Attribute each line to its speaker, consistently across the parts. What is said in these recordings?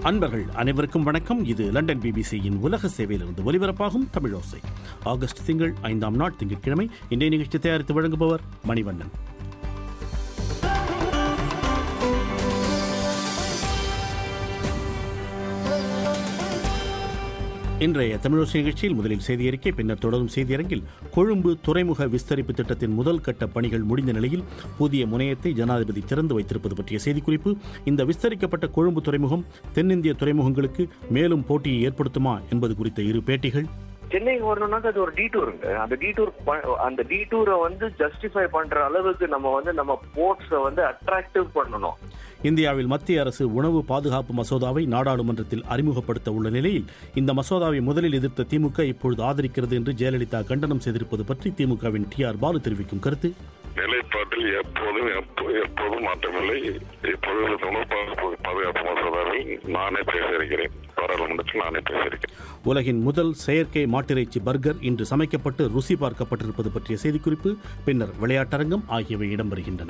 Speaker 1: அன்பர்கள் அனைவருக்கும் வணக்கம் இது லண்டன் பிபிசியின் உலக சேவையிலிருந்து ஒலிபரப்பாகும் தமிழோசை ஆகஸ்ட் திங்கள் ஐந்தாம் நாள் திங்கட்கிழமை இன்றைய நிகழ்ச்சி தயாரித்து வழங்குபவர் மணிவண்ணன் இன்றைய தமிழோசை நிகழ்ச்சியில் முதலில் செய்தியறிக்கை பின்னர் தொடரும் செய்தியரங்கில் கொழும்பு துறைமுக விஸ்தரிப்பு திட்டத்தின் முதல் கட்ட பணிகள் முடிந்த நிலையில் புதிய முனையத்தை ஜனாதிபதி திறந்து வைத்திருப்பது பற்றிய செய்திக்குறிப்பு இந்த விஸ்தரிக்கப்பட்ட கொழும்பு துறைமுகம் தென்னிந்திய துறைமுகங்களுக்கு மேலும் போட்டியை ஏற்படுத்துமா என்பது குறித்த இரு பேட்டிகள்
Speaker 2: சென்னைக்கு வரணும்னாக்க அது ஒரு டீட்டூருங்க அந்த டீட்டூர் அந்த டீட்டூரை வந்து ஜஸ்டிஃபை பண்ற அளவுக்கு நம்ம வந்து நம்ம போர்ட்ஸை வந்து அட்ராக்டிவ் பண்ணணும்
Speaker 1: இந்தியாவில் மத்திய அரசு உணவு பாதுகாப்பு மசோதாவை நாடாளுமன்றத்தில் அறிமுகப்படுத்த உள்ள நிலையில் இந்த மசோதாவை முதலில் எதிர்த்த திமுக இப்பொழுது ஆதரிக்கிறது என்று ஜெயலலிதா கண்டனம் செய்திருப்பது பற்றி திமுகவின் டி ஆர் பாலு தெரிவிக்கும் கருத்து
Speaker 3: நிலைப்பாட்டில் எப்போதும் எப்போ- எப்போதும் மாற்றமில்லை இப்பொழுது உணவு பாதுகாப்பு பாதுகாப்பு மசோதாவில் நானே பேச இருக்கிறேன் பாராளுமன்றத்தில் நானே பேச இருக்கிறேன்
Speaker 1: உலகின் முதல் செயற்கை மாட்டிறைச்சி பர்கர் இன்று சமைக்கப்பட்டு ருசி பார்க்கப்பட்டிருப்பது பற்றிய செய்திக்குறிப்பு பின்னர் விளையாட்டரங்கம் ஆகியவை இடம்பெறுகின்றன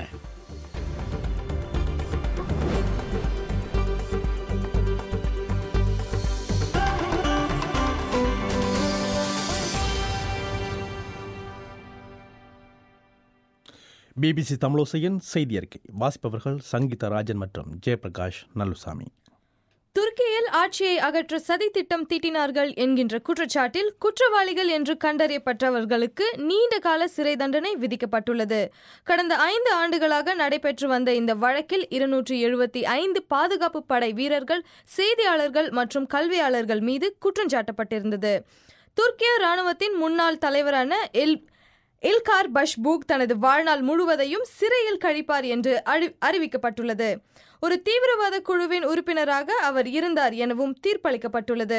Speaker 4: பிபிசி தமிழோசையின் செய்தி அறிக்கை வாசிப்பவர்கள் சங்கீதா ராஜன் மற்றும் ஜெயபிரகாஷ் நல்லுசாமி
Speaker 5: துருக்கியில் ஆட்சியை அகற்ற சதி திட்டம் தீட்டினார்கள் என்கின்ற குற்றச்சாட்டில் குற்றவாளிகள் என்று கண்டறியப்பட்டவர்களுக்கு நீண்ட கால சிறை தண்டனை விதிக்கப்பட்டுள்ளது கடந்த ஐந்து ஆண்டுகளாக நடைபெற்று வந்த இந்த வழக்கில் இருநூற்றி எழுபத்தி ஐந்து பாதுகாப்பு படை வீரர்கள் செய்தியாளர்கள் மற்றும் கல்வியாளர்கள் மீது குற்றஞ்சாட்டப்பட்டிருந்தது துருக்கிய ராணுவத்தின் முன்னாள் தலைவரான எல் இல்கார் பஷ்பூக் தனது வாழ்நாள் முழுவதையும் சிறையில் கழிப்பார் என்று அறி- அறிவிக்கப்பட்டுள்ளது ஒரு தீவிரவாத குழுவின் உறுப்பினராக அவர் இருந்தார் எனவும் தீர்ப்பளிக்கப்பட்டுள்ளது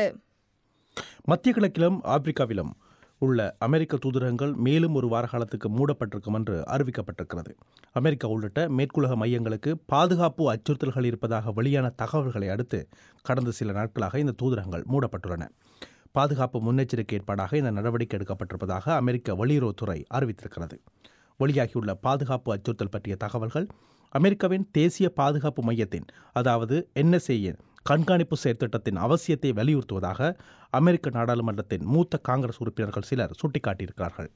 Speaker 4: மத்திய கிழக்கிலும் ஆப்பிரிக்காவிலும் உள்ள அமெரிக்க தூதரகங்கள் மேலும் ஒரு வார காலத்துக்கு மூடப்பட்டிருக்கும் என்று அறிவிக்கப்பட்டிருக்கிறது அமெரிக்கா உள்ளிட்ட மேற்குலக மையங்களுக்கு பாதுகாப்பு அச்சுறுத்தல்கள் இருப்பதாக வெளியான தகவல்களை அடுத்து கடந்த சில நாட்களாக இந்த தூதரகங்கள் மூடப்பட்டுள்ளன பாதுகாப்பு முன்னெச்சரிக்கை ஏற்பாடாக இந்த நடவடிக்கை எடுக்கப்பட்டிருப்பதாக அமெரிக்க வெளியுறவுத்துறை அறிவித்திருக்கிறது வெளியாகியுள்ள பாதுகாப்பு அச்சுறுத்தல் பற்றிய தகவல்கள் அமெரிக்காவின் தேசிய பாதுகாப்பு மையத்தின் அதாவது என்எஸ்ஏயின் கண்காணிப்பு செயற்திட்டத்தின் அவசியத்தை வலியுறுத்துவதாக அமெரிக்க நாடாளுமன்றத்தின் மூத்த காங்கிரஸ் உறுப்பினர்கள் சிலர் சுட்டிக்காட்டியிருக்கிறார்கள்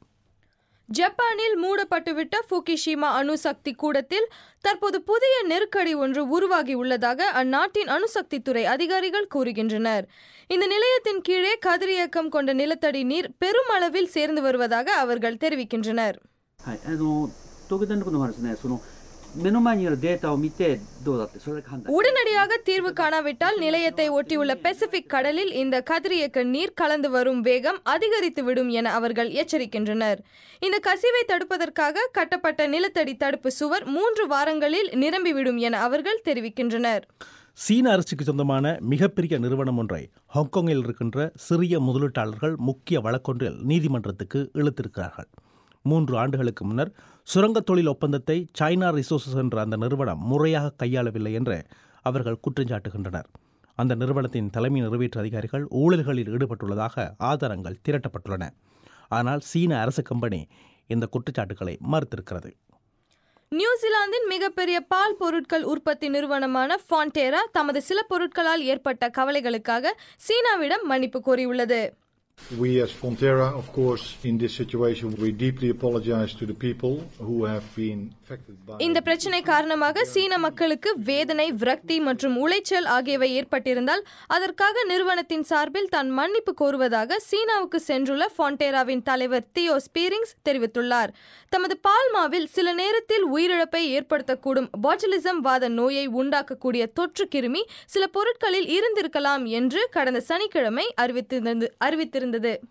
Speaker 5: ஜப்பானில் மூடப்பட்டுவிட்ட ஃபுகிஷிமா அணுசக்தி கூடத்தில் தற்போது புதிய நெருக்கடி ஒன்று உருவாகி உள்ளதாக அந்நாட்டின் அணுசக்தி துறை அதிகாரிகள் கூறுகின்றனர் இந்த நிலையத்தின் கீழே கதிரியக்கம் கொண்ட நிலத்தடி நீர் பெருமளவில் சேர்ந்து வருவதாக அவர்கள் தெரிவிக்கின்றனர்
Speaker 6: はい、あの東京電力の方はですねその目の前にあるデータを見てどうだってそれだけ判断
Speaker 5: உடனடியாக தீர்வு காணாவிட்டால் நிலையத்தை ஒட்டியுள்ள பசிபிக் கடலில் இந்த கதிரியக்க நீர் கலந்து வரும் வேகம் அதிகரித்துவிடும் என அவர்கள் எச்சரிக்கின்றனர் இந்த கசிவை தடுப்பதற்காக கட்டப்பட்ட நிலத்தடி தடுப்பு சுவர் மூன்று வாரங்களில் நிரம்பிவிடும் என அவர்கள் தெரிவிக்கின்றனர்
Speaker 4: சீன அரசுக்கு சொந்தமான மிகப்பெரிய நிறுவனம் ஒன்றை ஹாங்காங்கில் இருக்கின்ற சிறிய முதலீட்டாளர்கள் முக்கிய வழக்கொன்றில் நீதிமன்றத்துக்கு இழுத்திருக்கிறார்கள் மூன்று ஆண்டுகளுக்கு முன்னர் சுரங்கத் தொழில் ஒப்பந்தத்தை சைனா ரிசோர்சஸ் என்ற அந்த நிறுவனம் முறையாக கையாளவில்லை என்று அவர்கள் குற்றஞ்சாட்டுகின்றனர் அந்த நிறுவனத்தின் தலைமை நிறைவேற்று அதிகாரிகள் ஊழல்களில் ஈடுபட்டுள்ளதாக ஆதாரங்கள் திரட்டப்பட்டுள்ளன ஆனால் சீன அரசு கம்பெனி இந்த குற்றச்சாட்டுகளை மறுத்திருக்கிறது
Speaker 5: நியூசிலாந்தின் மிகப்பெரிய பால் பொருட்கள் உற்பத்தி நிறுவனமான ஃபான்டேரா தமது சில பொருட்களால் ஏற்பட்ட கவலைகளுக்காக சீனாவிடம் மன்னிப்பு கோரியுள்ளது
Speaker 7: We as Fonterra, of course, in this situation, we deeply apologize to the people who have been affected by
Speaker 5: இந்த பிரச்சனை காரணமாக சீன மக்களுக்கு வேதனை விரக்தி மற்றும் உளைச்சல் ஆகியவை ஏற்பட்டிருந்தால் அதற்காக நிறுவனத்தின் சார்பில் தான் மன்னிப்பு கோருவதாக சீனாவுக்கு சென்றுள்ள ஃபான்டேராவின் தலைவர் தியோ ஸ்பீரிங்ஸ் தெரிவித்துள்ளார் தமது பால்மாவில் சில நேரத்தில் உயிரிழப்பை ஏற்படுத்தக்கூடும் பாட்டிலிசம் வாத நோயை உண்டாக்கக்கூடிய தொற்று கிருமி சில பொருட்களில் இருந்திருக்கலாம் என்று கடந்த சனிக்கிழமை அறிவித்திருந்தது அறிவித்திருந்தது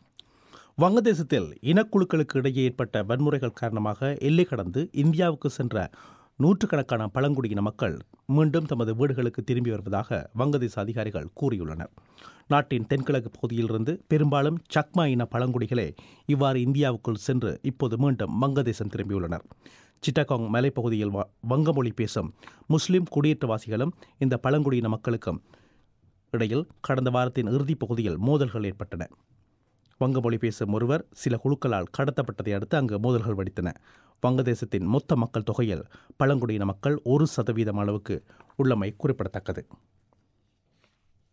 Speaker 4: வங்கதேசத்தில் இனக்குழுக்களுக்கு இடையே ஏற்பட்ட வன்முறைகள் காரணமாக எல்லை கடந்து இந்தியாவுக்கு சென்ற நூற்றுக்கணக்கான பழங்குடியின மக்கள் மீண்டும் தமது வீடுகளுக்கு திரும்பி வருவதாக வங்கதேச அதிகாரிகள் கூறியுள்ளனர் நாட்டின் தென்கிழக்கு பகுதியிலிருந்து பெரும்பாலும் சக்மா இன பழங்குடிகளே இவ்வாறு இந்தியாவுக்குள் சென்று இப்போது மீண்டும் வங்கதேசம் திரும்பியுள்ளனர் சிட்டகாங் மலைப்பகுதியில் வ- வங்க மொழி பேசும் முஸ்லிம் குடியேற்றவாசிகளும் இந்த பழங்குடியின மக்களுக்கும் இடையில் கடந்த வாரத்தின் இறுதிப் பகுதியில் மோதல்கள் ஏற்பட்டன வங்க மொழி பேசும் ஒருவர் சில குழுக்களால் கடத்தப்பட்டதை அடுத்து அங்கு மோதல்கள் வெடித்தன வங்கதேசத்தின் மொத்த மக்கள் தொகையில் பழங்குடியின மக்கள் ஒரு சதவீதம் அளவுக்கு உள்ளமை குறிப்பிடத்தக்கது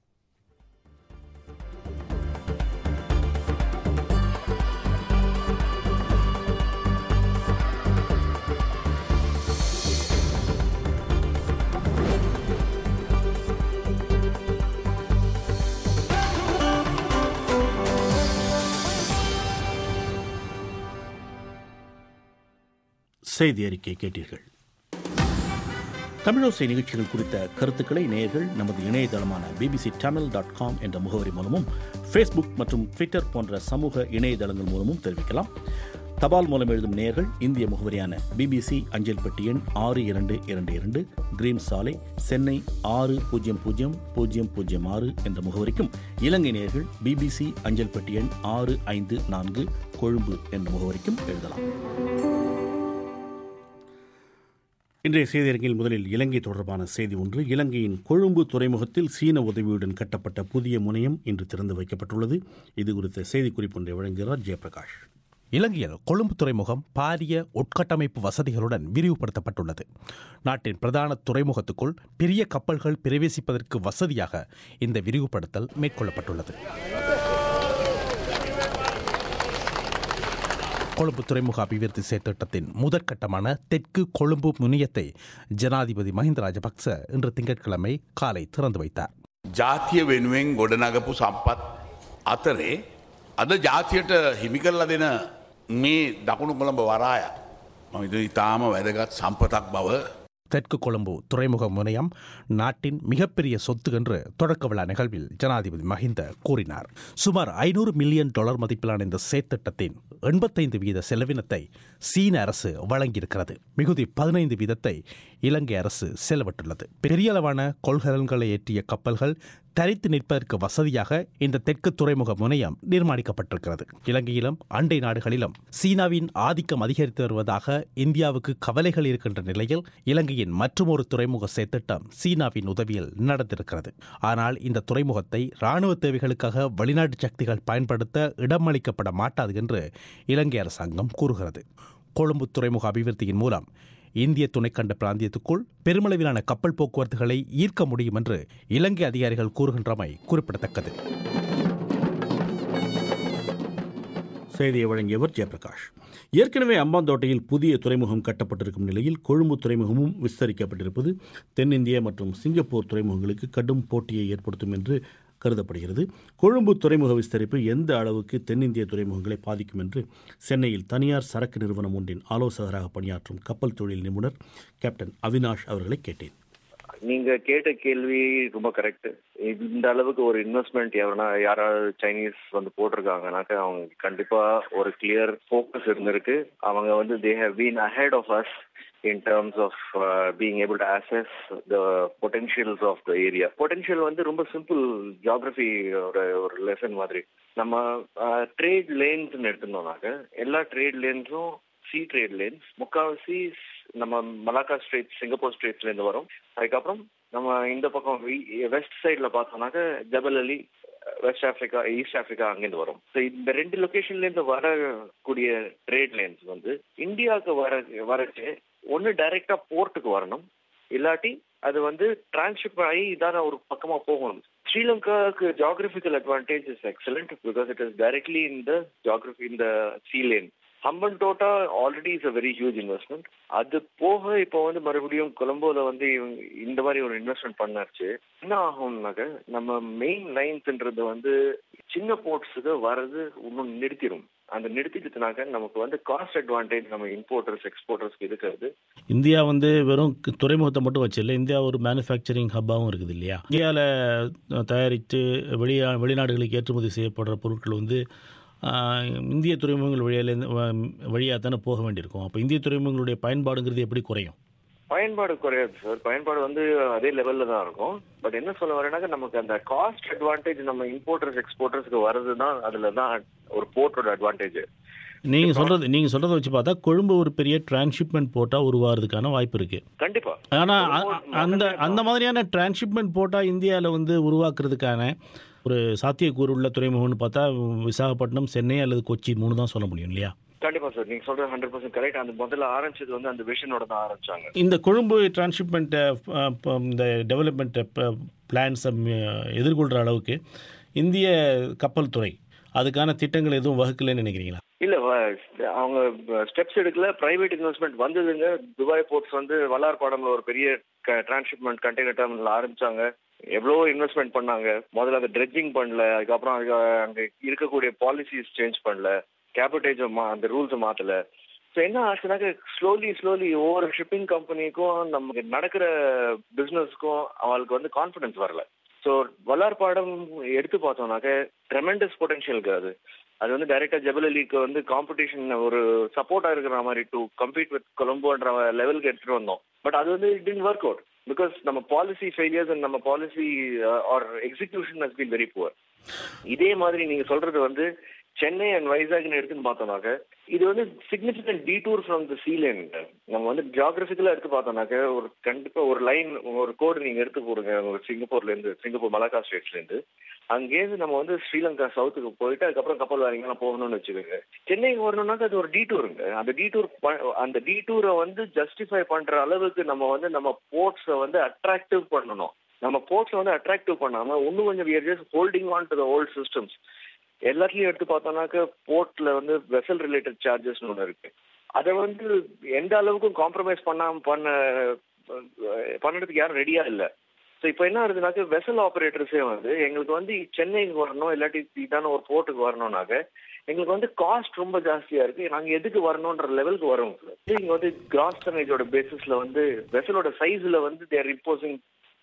Speaker 1: செய்தி அறிக்கை கேட்டீர்கள் தமிழோசை நிகழ்ச்சிகள் குறித்த கருத்துக்களை நேயர்கள் நமது இணையதளமான பிபிசி தமிழ் டாட் காம் என்ற முகவரி மூலமும் ஃபேஸ்புக் மற்றும் ட்விட்டர் போன்ற சமூக இணையதளங்கள் மூலமும் தெரிவிக்கலாம் தபால் மூலம் எழுதும் நேயர்கள் இந்திய முகவரியான பிபிசி அஞ்சல் பெட்டி எண் ஆறு இரண்டு இரண்டு இரண்டு கிரீம் சாலை சென்னை ஆறு பூஜ்ஜியம் பூஜ்ஜியம் பூஜ்ஜியம் பூஜ்ஜியம் ஆறு என்ற முகவரிக்கும் இலங்கை நேயர்கள் பிபிசி அஞ்சல் பெட்டி எண் ஆறு ஐந்து நான்கு கொழும்பு என்ற முகவரிக்கும் எழுதலாம் இன்றைய செய்தியரங்கில் முதலில் இலங்கை தொடர்பான செய்தி ஒன்று இலங்கையின் கொழும்பு துறைமுகத்தில் சீன உதவியுடன் கட்டப்பட்ட புதிய முனையம் இன்று திறந்து வைக்கப்பட்டுள்ளது இது குறித்த செய்திக்குறிப்பு ஒன்றை வழங்குகிறார் ஜெயபிரகாஷ்
Speaker 4: இலங்கையில் கொழும்பு துறைமுகம் பாரிய உட்கட்டமைப்பு வசதிகளுடன் விரிவுபடுத்தப்பட்டுள்ளது நாட்டின் பிரதான துறைமுகத்துக்குள் பெரிய கப்பல்கள் பிரவேசிப்பதற்கு வசதியாக இந்த விரிவுபடுத்தல் மேற்கொள்ளப்பட்டுள்ளது கொழும்பு துறைமுக அபிவிருத்தி செயற்திட்டத்தின் முதற்கட்டமான தெற்கு கொழும்பு முனையத்தை ஜனாதிபதி மஹிந்த ராஜபக்ச இன்று திங்கட்கிழமை காலை திறந்து வைத்தார்
Speaker 8: ජාතිය වෙනුවෙන් ගොඩනගපු සම්පත් අතරේ අද ජාතියට හිමි කරලා දෙන මේ දකුණු කොළඹ වරාය මහිත ඉතාම වැදගත් සම්පතක් බව
Speaker 4: தெற்கு கொழும்பு துறைமுக முனையம் நாட்டின் மிகப்பெரிய சொத்து என்று தொடக்க விழா நிகழ்வில் ஜனாதிபதி மஹிந்த கூறினார் சுமார் ஐநூறு மில்லியன் டாலர் மதிப்பிலான இந்த செயற்திட்டத்தின் எண்பத்தைந்து வீத செலவினத்தை சீன அரசு வழங்கியிருக்கிறது மிகுதி பதினைந்து வீதத்தை இலங்கை அரசு செலவிட்டுள்ளது பெரிய அளவான கொள்கலன்களை ஏற்றிய கப்பல்கள் தரித்து நிற்பதற்கு வசதியாக இந்த தெற்கு துறைமுக முனையம் நிர்மாணிக்கப்பட்டிருக்கிறது இலங்கையிலும் அண்டை நாடுகளிலும் சீனாவின் ஆதிக்கம் அதிகரித்து வருவதாக இந்தியாவுக்கு கவலைகள் இருக்கின்ற நிலையில் இலங்கையின் மற்றொரு துறைமுக செயற்திட்டம் சீனாவின் உதவியில் நடந்திருக்கிறது ஆனால் இந்த துறைமுகத்தை ராணுவ தேவைகளுக்காக வெளிநாட்டு சக்திகள் பயன்படுத்த இடமளிக்கப்பட மாட்டாது என்று இலங்கை அரசாங்கம் கூறுகிறது கொழும்பு துறைமுக அபிவிருத்தியின் மூலம் இந்திய துணைக்கண்ட பிராந்தியத்துக்குள் பெருமளவிலான கப்பல் போக்குவரத்துகளை ஈர்க்க முடியும் என்று இலங்கை அதிகாரிகள் கூறுகின்றமை குறிப்பிடத்தக்கது
Speaker 1: செய்தியை வழங்கியவர் ஜெயபிரகாஷ் ஏற்கனவே அம்பாந்தோட்டையில் புதிய துறைமுகம் கட்டப்பட்டிருக்கும் நிலையில் கொழும்பு துறைமுகமும் விஸ்தரிக்கப்பட்டிருப்பது தென்னிந்திய மற்றும் சிங்கப்பூர் துறைமுகங்களுக்கு கடும் போட்டியை ஏற்படுத்தும் என்று கருதப்படுகிறது கொழும்பு துறைமுக விஸ்தரிப்பு எந்த அளவுக்கு தென்னிந்திய துறைமுகங்களை பாதிக்கும் என்று சென்னையில் தனியார் சரக்கு நிறுவனம் ஒன்றின் ஆலோசகராக பணியாற்றும் கப்பல் தொழில் நிபுணர் கேப்டன் அவினாஷ் அவர்களை கேட்டேன்
Speaker 2: நீங்க கேட்ட கேள்வி ரொம்ப கரெக்ட் இந்த அளவுக்கு ஒரு இன்வெஸ்ட்மெண்ட் எவனா யாராவது சைனீஸ் வந்து போட்டிருக்காங்கனாக்க அவங்க கண்டிப்பா ஒரு கிளியர் ஃபோக்கஸ் இருந்திருக்கு அவங்க வந்து they have been ahead of us in terms of uh, being able to assess the potentials of the area. Potential வந்து ரொம்ப சிம்பிள் ஜியாகிரபி ஒரு ஒரு லெசன் மாதிரி நம்ம ட்ரேட் லேன்ஸ்னு எடுத்துனோம்னாக்க எல்லா ட்ரேட் லேன்ஸும் சி ட்ரேட் லேன்ஸ் முக்காவாசி நம்ம மலாக்கா ஸ்ட்ரேட் சிங்கப்பூர் ஸ்ட்ரேட்ஸ்ல இருந்து வரும் அதுக்கப்புறம் நம்ம இந்த பக்கம் வெஸ்ட் சைட்ல பார்த்தோம்னாக்க Jebel Ali west Africa east Africa அங்கேருந்து வரும் ஸோ இந்த ரெண்டு லொகேஷன்ல இருந்து வரக்கூடிய ட்ரேட் லேன்ஸ் வந்து இந்தியாவுக்கு வர வரச்சு ஒன்னு டைரக்டா போர்ட்டுக்கு வரணும் இல்லாட்டி அது வந்து டிரான்ஸ்ஷிப் ஆகி இதான ஒரு பக்கமா போகணும் ஸ்ரீலங்காவுக்கு geographical advantage is excellent because it is directly in the geography in the sea lane Hambantota already is a very huge investment அது போக இப்போ வந்து மறுபடியும் கொலம்போல வந்து இவங்க இந்த மாதிரி ஒரு இன்வெஸ்ட்மெண்ட் பண்ணாச்சு என்ன ஆகும்னாக்க நம்ம மெயின் லைன்ஸ்ன்றது வந்து சின்ன போர்ட்ஸுக்கு வர்றது இன்னும் நிறுத்திடும் அந்த நிறுத்திட்டுனாக்க நமக்கு வந்து காஸ்ட் அட்வான்டேஜ் நம்ம இம்போர்ட்டர்ஸ் எக்ஸ்போர்ட்டர்ஸ்க்கு இருக்கிறது
Speaker 1: இந்தியா வந்து வெறும் துறைமுகத்தை மட்டும் வச்சு இல்லை இந்தியா ஒரு மேனுஃபேக்சரிங் ஹப்பாகவும் இருக்குது இல்லையா இந்தியாவில் தயாரித்து வெளியா வெளிநாடுகளுக்கு ஏற்றுமதி செய்யப்படுற பொருட்கள் வந்து இந்திய துறைமுகங்கள் வழியாலேருந்து வழியாக தானே போக வேண்டியிருக்கும் அப்போ இந்திய துறைமுகங்களுடைய பயன்பாடுங்கிறது எப்படி குறையும்
Speaker 2: பயன்பாடு குறையாது சார் பயன்பாடு வந்து அதே லெவல்ல தான் இருக்கும் பட் என்ன சொல்ல வரேன்னாக்க நமக்கு அந்த காஸ்ட் அட்வான்டேஜ் நம்ம இம்போர்ட்டர்ஸ் எக்ஸ்போர்ட்டர்ஸ்க்கு வர்றது தான் அதுல தான் ஒரு போர்ட்டோட அட்வான்டேஜ்
Speaker 1: நீங்க சொல்றது நீங்க சொல்றத வச்சு பார்த்தா கொழும்பு ஒரு பெரிய டிரான்ஸ்ஷிப்மெண்ட் போட்டா உருவாகிறதுக்கான வாய்ப்பு இருக்கு
Speaker 2: கண்டிப்பா
Speaker 1: ஆனா அந்த அந்த மாதிரியான டிரான்ஸ்ஷிப்மெண்ட் போட்டா இந்தியாவில் வந்து உருவாக்குறதுக்கான ஒரு சாத்தியக்கூறு உள்ள துறைமுகம்னு பார்த்தா விசாகப்பட்டினம் சென்னை அல்லது கொச்சி மூணு தான் சொல்ல முடியும் இல்லையா
Speaker 2: கண்டிப்பா சார் நீங்க சொல்றது ஹண்ட்ரட் பர்சன்ட் கரெக்ட் அந்த முதல்ல ஆரம்பிச்சது வந்து அந்த விஷனோட தான் ஆரம்பிச்சாங்க
Speaker 1: இந்த கொழும்பு டிரான்ஸ்ஷிப்மெண்ட் இந்த டெவலப்மெண்ட் பிளான்ஸை எதிர்கொள்கிற அளவுக்கு இந்திய கப்பல் துறை அதுக்கான திட்டங்கள் எதுவும் வகுக்கலன்னு நினைக்கிறீங்களா
Speaker 2: இல்ல அவங்க ஸ்டெப்ஸ் எடுக்கல பிரைவேட் இன்வெஸ்ட்மெண்ட் வந்ததுங்க துபாய் போர்ட்ஸ் வந்து வல்லார்பாடம்ல ஒரு பெரிய டிரான்ஸ்ஷிப்மெண்ட் கண்டெய்னர் டெர்மினல் ஆரம்பிச்சாங்க எவ்வளோ இன்வெஸ்ட்மெண்ட் பண்ணாங்க முதல்ல அதை ட்ரெட்ஜிங் பண்ணல அதுக்கப்புறம் அங்க இருக்கக்கூடிய பாலிசிஸ் சேஞ்ச் பண்ணல கேபிட்டேஜ் அந்த ரூல்ஸை மாத்தல ஸோ என்ன ஆச்சுனாக்க ஸ்லோலி ஸ்லோலி ஒவ்வொரு ஷிப்பிங் கம்பெனிக்கும் நமக்கு நடக்கிற பிசினஸ்க்கும் அவளுக்கு வந்து கான்ஃபிடன்ஸ் வரல ஸோ வல்லார் பாடம் எடுத்து பார்த்தோம்னாக்க ட்ரெமெண்டஸ் பொட்டன்ஷியல் அது அது வந்து டைரக்டா ஜபல் அலிக்கு வந்து காம்படிஷன் ஒரு சப்போர்ட்டா இருக்கிற மாதிரி டு கம்பீட் வித் கொலம்போன்ற லெவலுக்கு எடுத்துட்டு வந்தோம் பட் அது வந்து இட் ஒர்க் அவுட் பிகாஸ் நம்ம பாலிசி ஃபெயிலியர்ஸ் அண்ட் நம்ம policy or execution has been very poor இதே மாதிரி நீங்க சொல்றது வந்து சென்னை அண்ட் வைசாக்னு எடுத்துன்னு பார்த்தோம்னாக்க இது வந்து சிக்னிபிகன்ட் டீடூர் ஃப்ரம் த சீலேன் நம்ம வந்து ஜியாகிரபிக்கலா எடுத்து பார்த்தோம்னாக்க ஒரு கண்டிப்பா ஒரு லைன் ஒரு கோடு நீங்க எடுத்து போடுங்க ஒரு சிங்கப்பூர்ல இருந்து சிங்கப்பூர் மலாக்கா ஸ்டேட்ஸ்ல இருந்து அங்கேருந்து நம்ம வந்து ஸ்ரீலங்கா சவுத்துக்கு போயிட்டு அதுக்கப்புறம் கப்பல் வாரிங்கெல்லாம் போகணும்னு வச்சுக்கோங்க சென்னைக்கு வரணும்னாக்க அது ஒரு டீடூருங்க அந்த டீடூர் அந்த டீடூரை வந்து ஜஸ்டிஃபை பண்ற அளவுக்கு நம்ம வந்து நம்ம போர்ட்ஸை வந்து அட்ராக்டிவ் பண்ணணும் நம்ம போர்ட்ஸை வந்து அட்ராக்டிவ் பண்ணாம இன்னும் கொஞ்சம் we're just holding on to the old systems எல்லாத்துலயும் எடுத்து பார்த்தோம்னாக்க போர்ட்ல வந்து வெசல் ரிலேட்டட் சார்ஜஸ் ஒன்று இருக்கு அதை வந்து எந்த அளவுக்கும் காம்ப்ரமைஸ் பண்ணாம பண்ண பண்ணுறதுக்கு யாரும் ரெடியா இல்லை ஸோ இப்போ என்ன ஆகுதுனாக்க வெசல் ஆப்ரேட்டர்ஸே வந்து எங்களுக்கு வந்து சென்னைக்கு வரணும் இல்லாட்டி இதான ஒரு போர்ட்டுக்கு வரணும்னாக்க எங்களுக்கு வந்து காஸ்ட் ரொம்ப ஜாஸ்தியா இருக்கு நாங்க எதுக்கு வரணும்ன்ற லெவலுக்கு வரோம் இங்க வந்து கிராஸ் டனேஜோட பேசிஸ்ல வந்து வெசலோட சைஸ்ல வந்து they're imposing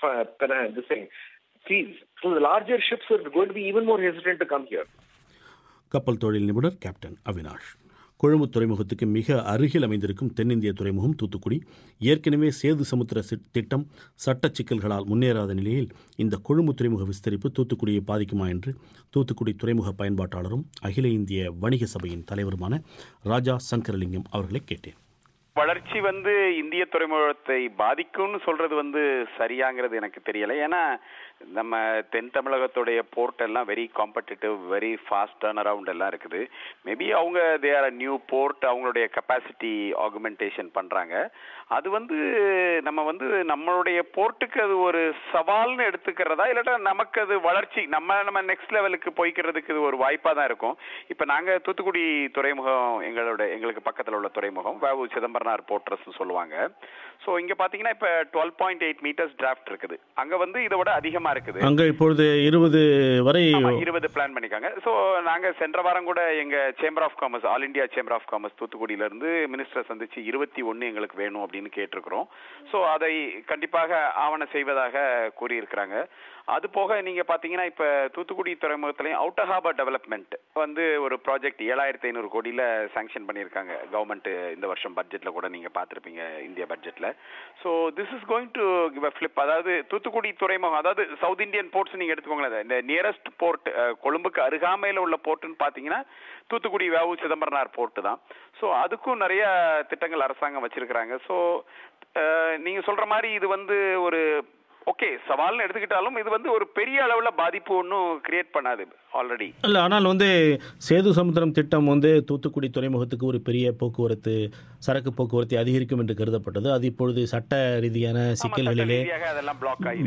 Speaker 2: this thing fees. So the larger ships are going to be even more hesitant to come here.
Speaker 1: கப்பல் தொழில் நிபுணர் கேப்டன் அவினாஷ் கொழும்பு துறைமுகத்துக்கு மிக அருகில் அமைந்திருக்கும் தென்னிந்திய துறைமுகம் தூத்துக்குடி ஏற்கனவே சேது சமுத்திர திட்டம் சட்ட சிக்கல்களால் முன்னேறாத நிலையில் இந்த கொழும்பு துறைமுக விஸ்தரிப்பு தூத்துக்குடியை பாதிக்குமா என்று தூத்துக்குடி துறைமுக பயன்பாட்டாளரும் அகில இந்திய வணிக சபையின் தலைவருமான ராஜா சங்கரலிங்கம் அவர்களை கேட்டேன்
Speaker 9: வளர்ச்சி வந்து இந்திய துறைமுகத்தை பாதிக்கும்னு சொல்றது வந்து சரியாங்கிறது எனக்கு தெரியல ஏன்னா நம்ம தென் தமிழகத்துடைய போர்ட் எல்லாம் very competitive very fast turn around எல்லாம் இருக்குது மேபி அவங்க தே ஆர் நியூ போர்ட் அவங்களுடைய கெப்பாசிட்டி ஆகுமெண்டேஷன் பண்றாங்க அது வந்து நம்ம வந்து நம்மளுடைய போர்ட்டுக்கு அது ஒரு சவால்னு எடுத்துக்கிறதா இல்லாட்டா நமக்கு அது வளர்ச்சி நம்ம நம்ம நெக்ஸ்ட் லெவலுக்கு போய்க்கிறதுக்கு இது ஒரு வாய்ப்பாக தான் இருக்கும் இப்போ நாங்கள் தூத்துக்குடி துறைமுகம் எங்களோட எங்களுக்கு பக்கத்தில் உள்ள துறைமுகம் வேவு சிதம்பரனார் போர்ட்ரஸ் சொல்லுவாங்க ஸோ இங்கே பார்த்தீங்கன்னா இப்போ twelve point eight meters draft இருக்குது அங்கே வந்து இதை விட அதிகமாக இருக்குது
Speaker 1: அங்கே இப்பொழுது இருபது வரை
Speaker 9: இருபது பிளான் பண்ணிக்காங்க ஸோ நாங்கள் சென்ற வாரம் கூட எங்கள் chamber of commerce all India chamber of commerce தூத்துக்குடியிலேருந்து மினிஸ்டரை சந்திச்சு இருபத்தி ஒன்று எங்களுக்கு வேணும் அப்படின்னு கேட்டிருக்கிறோம் ஸோ அதை கண்டிப்பாக ஆவண செய்வதாக கூறியிருக்கிறாங்க அது போக நீங்க பாத்தீங்கன்னா இப்ப தூத்துக்குடி துறைமுகத்திலையும் அவுட்டர் ஹார்பர் டெவலப்மெண்ட் வந்து ஒரு ப்ராஜெக்ட் ஏழாயிரத்தி ஐநூறு கோடியில சாங்ஷன் பண்ணியிருக்காங்க கவர்மெண்ட் இந்த வருஷம் பட்ஜெட்ல கூட நீங்க பாத்திருப்பீங்க இந்திய பட்ஜெட்ல so this is going to give a flip அதாவது தூத்துக்குடி துறைமுகம் அதாவது சவுத் இந்தியன் போர்ட்ஸ் நீங்க எடுத்துக்கோங்களேன் இந்த நியரஸ்ட் போர்ட் கொழும்புக்கு அருகாமையில் உள்ள போர்ட்டுன்னு பாத்தீங்கன்னா தூத்துக்குடி வேவு சிதம்பரனார் போர்ட்டு தான் ஸோ அதுக்கும் நிறைய திட்டங்கள் அரசாங்கம் வச்சிருக்கிறாங்க ஸோ நீங்க சொல்ற மாதிரி இது வந்து ஒரு ஓகே சவால்னு எடுத்துக்கிட்டாலும் இது வந்து ஒரு பெரிய அளவில் பாதிப்பு ஒன்றும் கிரியேட் பண்ணாது ஆல்ரெடி
Speaker 1: இல்லை ஆனால் வந்து சேது சமுத்திரம் திட்டம் வந்து தூத்துக்குடி துறைமுகத்துக்கு ஒரு பெரிய போக்குவரத்து சரக்கு போக்குவரத்தை அதிகரிக்கும் என்று கருதப்பட்டது அது இப்பொழுது சட்ட ரீதியான சிக்கல்களிலே
Speaker 9: அதெல்லாம்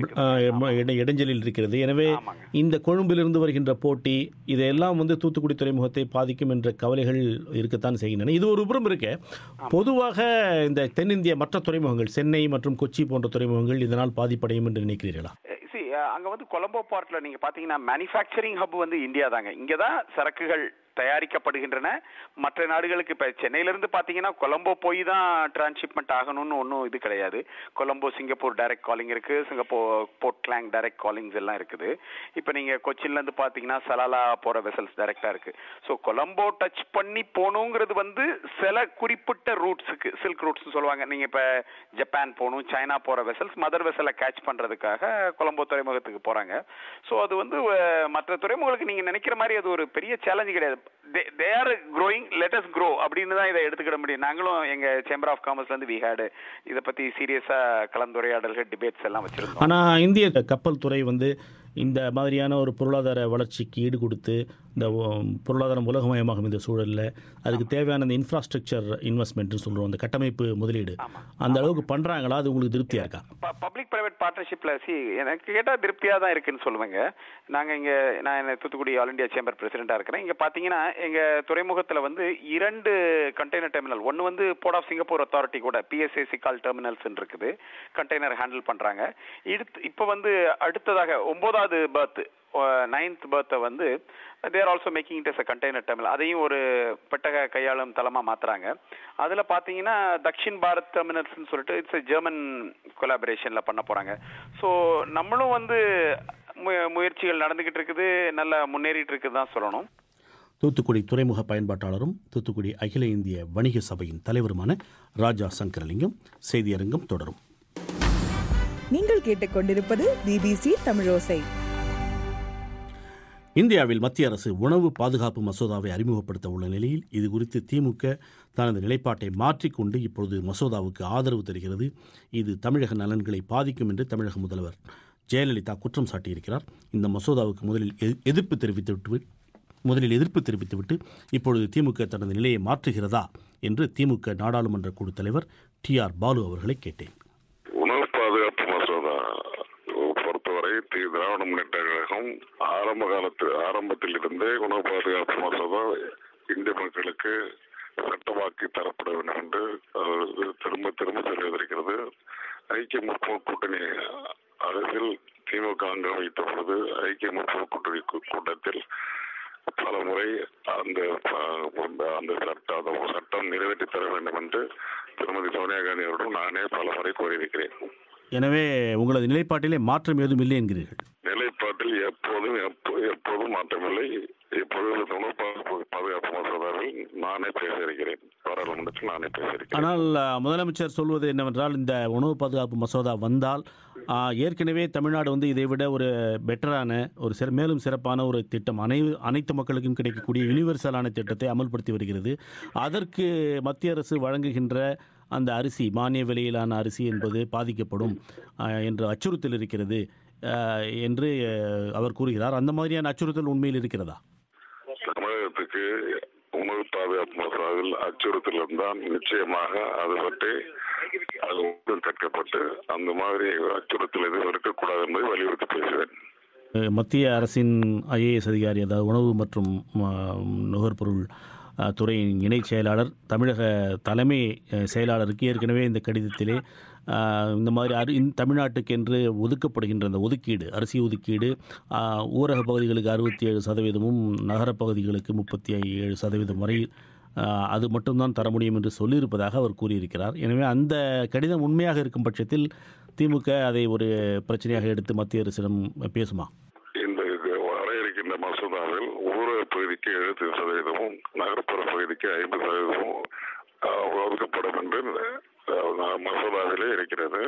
Speaker 9: பிளாக்
Speaker 1: இடைஞ்சலில் இருக்கிறது எனவே இந்த கொழும்பிலிருந்து வருகின்ற போட்டி இதையெல்லாம் வந்து தூத்துக்குடி துறைமுகத்தை பாதிக்கும் என்ற கவலைகள் இருக்கத்தான் செய்கின்றன இது ஒரு புறம் இருக்க பொதுவாக இந்த தென்னிந்திய மற்ற துறைமுகங்கள் சென்னை மற்றும் கொச்சி போன்ற துறைமுகங்கள் இதனால் பாதிப்படையும் என்று நினைக்கிறீர்களா
Speaker 9: அங்க வந்து கொலம்போ பார்ட்ல நீங்க பாத்தீங்கன்னா மேனுஃபேக்சரிங் ஹப் வந்து இந்தியா தாங்க இங்கதான் சரக்குகள் தயாரிக்கப்படுகின்றன மற்ற நாடுகளுக்கு இப்போ சென்னையிலேருந்து பார்த்தீங்கன்னா கொலம்போ போய் தான் டிரான்ஸ்ஷிப்மெண்ட் ஆகணும்னு ஒன்றும் இது கிடையாது கொலம்போ சிங்கப்பூர் டைரக்ட் காலிங் இருக்குது Singapore port Klang direct callings எல்லாம் இருக்குது இப்போ நீங்கள் கொச்சின்லேருந்து பார்த்தீங்கன்னா சலாலா போகிற வெசல்ஸ் டைரெக்டாக இருக்குது ஸோ கொலம்போ டச் பண்ணி போகணுங்கிறது வந்து சில குறிப்பிட்ட ரூட்ஸுக்கு சில்க் ரூட்ஸ்னு சொல்லுவாங்க நீங்கள் இப்போ ஜப்பான் போகணும் சைனா போகிற வெசல்ஸ் மதர் வெசலை கேட்ச் பண்ணுறதுக்காக கொலம்போ துறைமுகத்துக்கு போகிறாங்க ஸோ அது வந்து மற்ற துறைமுகங்களுக்கு நீங்கள் நினைக்கிற மாதிரி அது ஒரு பெரிய சேலஞ்சு கிடையாது they are growing let's grow அப்படின்னு தான் இதை எடுத்துக்கிட முடியும் நாங்களும் எங்க சேம்பர் ஆஃப் காமர்ஸ்ல இருந்து வி ஹேடு இதை பத்தி சீரியஸா கலந்துரையாடல்கள் டிபேட்ஸ் எல்லாம் வச்சிருந்தோம்
Speaker 1: ஆனா இந்திய கப்பல் துறை வந்து இந்த மாதிரியான ஒரு பொருளாதார வளர்ச்சிக்கு ஈடு கொடுத்து இந்த பொருளாதாரம் உலகமயமாகும் இந்த சூழலில் அதுக்கு தேவையான இந்த இன்ஃப்ராஸ்ட்ரக்சர் இன்வெஸ்ட்மெண்ட்னு சொல்கிறோம் அந்த கட்டமைப்பு முதலீடு அந்த அளவுக்கு பண்ணுறாங்களா அது உங்களுக்கு திருப்தியாக இருக்கா
Speaker 9: பப்ளிக் ப்ரைவேட் பார்ட்னர்ஷிப்பில் சி எனக்கு கேட்டால் திருப்தியாக தான் இருக்குன்னு சொல்லுவேங்க நாங்கள் இங்கே நான் தூத்துக்குடி ஆல் இண்டியா சேம்பர் பிரசிடெண்ட்டாக இருக்கிறேன் இங்கே பார்த்தீங்கன்னா எங்கள் துறைமுகத்தில் வந்து இரண்டு கண்டெய்னர் டெர்மினல் ஒன்று வந்து போர்ட் ஆஃப் சிங்கப்பூர் அத்தாரிட்டி கூட பிஎஸ்ஏ சிக்கால் டெர்மினல்ஸ் இருக்குது கண்டெய்னர் ஹேண்டில் பண்ணுறாங்க எடுத்து இப்போ வந்து அடுத்ததாக ஒன்பதாவது பத்தாவது பர்த் நைன்த் பர்த்தை வந்து they also making it as a container terminal அதையும் ஒரு பெட்டக கையாளும் தளமா மாத்துறாங்க அதுல பாத்தீங்கன்னா தக்ஷின் பாரத் டெர்மினல்ஸ்னு சொல்லிட்டு இட்ஸ் ஜெர்மன் கொலாபரேஷன்ல பண்ண போறாங்க ஸோ நம்மளும் வந்து மு- முயற்சிகள் நடந்துகிட்டு இருக்குது நல்லா முன்னேறிட்டு இருக்குது தான் சொல்லணும்
Speaker 1: தூத்துக்குடி துறைமுக பயன்பாட்டாளரும் தூத்துக்குடி அகில இந்திய வணிக சபையின் தலைவருமான ராஜா சங்கரலிங்கம் செய்தியரங்கம் தொடரும்
Speaker 10: நீங்கள் கேட்டுக்கொண்டிருப்பது பிபிசி தமிழோசை
Speaker 1: இந்தியாவில் மத்திய அரசு உணவு பாதுகாப்பு மசோதாவை அறிமுகப்படுத்த உள்ள நிலையில் இது குறித்து திமுக தனது நிலைப்பாட்டை மாற்றிக்கொண்டு இப்பொழுது மசோதாவுக்கு ஆதரவு தருகிறது இது தமிழக நலன்களை பாதிக்கும் என்று தமிழக முதல்வர் ஜெயலலிதா குற்றம் சாட்டியிருக்கிறார் இந்த மசோதாவுக்கு முதலில் எதி- எதிர்ப்பு தெரிவித்துவிட்டு முதலில் எதிர்ப்பு தெரிவித்துவிட்டு இப்பொழுது திமுக தனது நிலையை மாற்றுகிறதா என்று திமுக நாடாளுமன்ற குழு தலைவர் டி ஆர் பாலு அவர்களை கேட்டேன்
Speaker 3: உணவு பாதுகாப்பு மசோதா பொறுத்தவரை தி- திராவிட முன்னேற்ற கழகம் ஆரம்ப காலத்து ஆரம்பத்தில் இருந்தே உணவு பாதுகாப்பு மசோதா இந்திய மக்களுக்கு சட்டமாக்கி தரப்பட வேண்டும் என்று அது திரும்ப திரும்ப சொல்லியிருக்கிறது ஐக்கிய முற்போக்கு கூட்டணி அரசில் திமுக அங்கம் வைத்த பொழுது ஐக்கிய முற்போக்கு கூட்டணி கூ- கூட்டத்தில் பல முறை அந்த ப- அந்த சட்டம் அந்த சட்டம் நிறைவேற்றி தர வேண்டும் என்று திருமதி சோனியா காந்தி அவர்களும் நானே பல முறை கோரியிருக்கிறேன்
Speaker 1: எனவே உங்களது நிலைப்பாட்டிலே மாற்றம் ஏதும் இல்லை என்கிறீர்கள்
Speaker 3: நிலைப்பாட்டில் எப்போதும் எப்போ- எப்போதும் மாற்றமில்லை இப்பொழுது உணவு பாதுகாப்பு பாதுகாப்பு மசோதாவில் நானே பேசியிருக்கிறேன் பாராளுமன்றத்தில் நானே பேசியிருக்கிறேன்
Speaker 1: ஆனால் அஹ், முதலமைச்சர் சொல்வது என்னவென்றால் இந்த உணவு பாதுகாப்பு மசோதா வந்தால் அஹ், ஏற்கனவே தமிழ்நாடு வந்து இதை விட ஒரு பெட்டரான ஒரு சிற மேலும் சிறப்பான ஒரு திட்டம் அனை அனைத்து மக்களுக்கும் கிடைக்கக்கூடிய யூனிவர்சலான திட்டத்தை அமல்படுத்தி வருகிறது அதற்கு மத்திய அரசு வழங்குகின்ற அந்த அரிசி மானிய விலையிலான அரிசி என்பது பாதிக்கப்படும் அஹ், என்ற அச்சுறுத்தல் இருக்கிறது அஹ், என்று அஹ், அவர் கூறுகிறார் அந்த மாதிரியான அச்சுறுத்தல் உண்மையில் இருக்கிறதா
Speaker 3: தமிழகத்துக்கு உணவு பாதுகாப்பு மசோதாவில் அச்சுறுத்தல் இருந்தால் நிச்சயமாக அது பற்றி அது உடன் கற்கப்பட்டு அந்த மாதிரி அச்சுறுத்தல் எதுவும் இருக்கக்கூடாது என்பதை வலியுறுத்தி பேசுவேன்
Speaker 1: அஹ், மத்திய அரசின் ஐஏஎஸ் அதிகாரி அதாவது உணவு மற்றும் அஹ், நுகர்பொருள் அஹ், துறையின் இணைச் செயலாளர் தமிழக தலைமை அஹ், செயலாளருக்கு ஏற்கனவே இந்த கடிதத்திலே அஹ், இந்த மாதிரி அரி இந்த தமிழ்நாட்டுக்கு என்று ஒதுக்கப்படுகின்ற அந்த ஒதுக்கீடு அரிசி ஒதுக்கீடு அஹ், ஊரக பகுதிகளுக்கு அறுபத்தி ஏழு சதவீதமும் நகரப் பகுதிகளுக்கு முப்பத்தி ஏழு சதவீதம் வரை அஹ், அது மட்டும்தான் தர முடியும் என்று சொல்லியிருப்பதாக அவர் கூறியிருக்கிறார் எனவே அந்த கடிதம் உண்மையாக இருக்கும் பட்சத்தில் திமுக அதை ஒரு பிரச்சனையாக எடுத்து மத்திய அரசிடம் பேசுமா
Speaker 3: இந்த இது வர இருக்கின்ற மசோதாவில் ஊரக பகுதிக்கு எழுபத்தி சதவீதமும் நகர்ப்புற பகுதிக்கு ஐம்பது சதவீதமும் அஹ், ஒதுக்கப்படும் என்று அஹ், மசோதாவிலே இருக்கிறது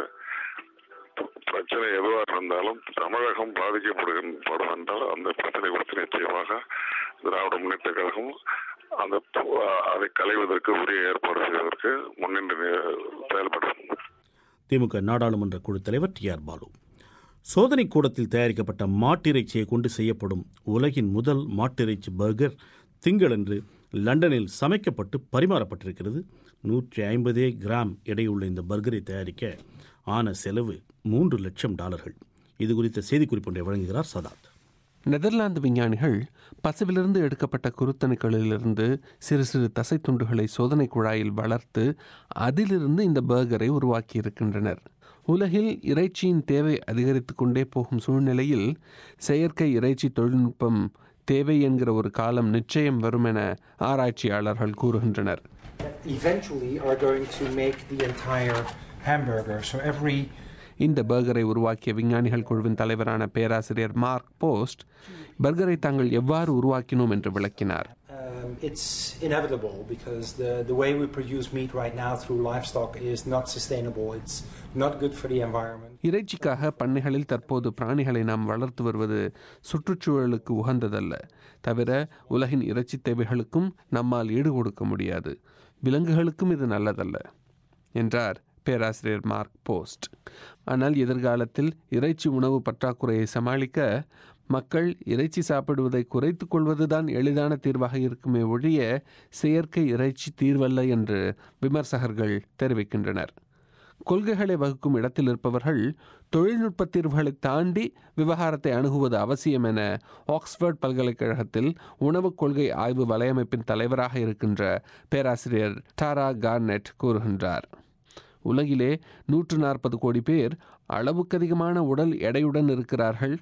Speaker 3: பிரச்சனை எதுவாக இருந்தாலும் தமிழகம் பாதிக்கப்படும் என்றால் அந்த பிரச்சனை குறித்து நிச்சயமாக திராவிட முன்னேற்ற கழகம் அந்த பு- அதை களைவதற்கு உரிய ஏற்பாடு செய்வதற்கு முன்னின்று செயல்படும்
Speaker 1: திமுக நாடாளுமன்ற குழு தலைவர் டி ஆர் பாலு சோதனை கூடத்தில் தயாரிக்கப்பட்ட மாட்டிறைச்சியை கொண்டு செய்யப்படும் உலகின் முதல் மாட்டிறைச்சி பர்கர் திங்களன்று லண்டனில் சமைக்கப்பட்டு பரிமாறப்பட்டிருக்கிறது நூற்றி ஐம்பதே கிராம் எடையுள்ள இந்த பர்கரை தயாரிக்க ஆன செலவு மூன்று லட்சம் டாலர்கள் இது குறித்த செய்திக்குறிப்பு ஒன்றை வழங்குகிறார் சதாத்
Speaker 11: நெதர்லாந்து விஞ்ஞானிகள் பசுவிலிருந்து எடுக்கப்பட்ட குருத்தணுக்களிலிருந்து சிறு சிறு தசை துண்டுகளை சோதனை குழாயில் வளர்த்து அதிலிருந்து இந்த பர்கரை உருவாக்கியிருக்கின்றனர் உலகில் இறைச்சியின் தேவை அதிகரித்து கொண்டே போகும் சூழ்நிலையில் செயற்கை இறைச்சி தொழில்நுட்பம் தேவை என்கிற ஒரு காலம் நிச்சயம் வரும் என ஆராய்ச்சியாளர்கள் கூறுகின்றனர்
Speaker 12: eventually are going to make the entire hamburger. So every
Speaker 11: இந்த பர்கரை உருவாக்கிய விஞ்ஞானிகள் குழுவின் தலைவரான பேராசிரியர் மார்க் போஸ்ட் பர்கரை தாங்கள் எவ்வாறு உருவாக்கினோம் என்று விளக்கினார்
Speaker 12: um, it's inevitable because the, the way we produce meat right now through livestock is not sustainable. It's not good for the environment.
Speaker 11: இறைச்சிக்காக பண்ணைகளில் தற்போது பிராணிகளை நாம் வளர்த்து வருவது சுற்றுச்சூழலுக்கு உகந்ததல்ல தவிர உலகின் இறைச்சி தேவைகளுக்கும் நம்மால் ஈடு கொடுக்க முடியாது விலங்குகளுக்கும் இது நல்லதல்ல என்றார் பேராசிரியர் மார்க் போஸ்ட் ஆனால் எதிர்காலத்தில் இறைச்சி உணவு பற்றாக்குறையை சமாளிக்க மக்கள் இறைச்சி சாப்பிடுவதை குறைத்துக் கொள்வதுதான் எளிதான தீர்வாக இருக்குமே ஒழிய செயற்கை இறைச்சி தீர்வல்ல என்று விமர்சகர்கள் தெரிவிக்கின்றனர் கொள்கைகளை வகுக்கும் இடத்தில் இருப்பவர்கள் தொழில்நுட்ப தீர்வுகளை தாண்டி விவகாரத்தை அணுகுவது அவசியம் என ஆக்ஸ்போர்ட் பல்கலைக்கழகத்தில் உணவுக் கொள்கை ஆய்வு வலையமைப்பின் தலைவராக இருக்கின்ற பேராசிரியர் டாரா கார்னெட் கூறுகின்றார் உலகிலே நூற்று நாற்பது கோடி பேர் அளவுக்கு அதிகமான உடல் எடையுடன் இருக்கிறார்கள்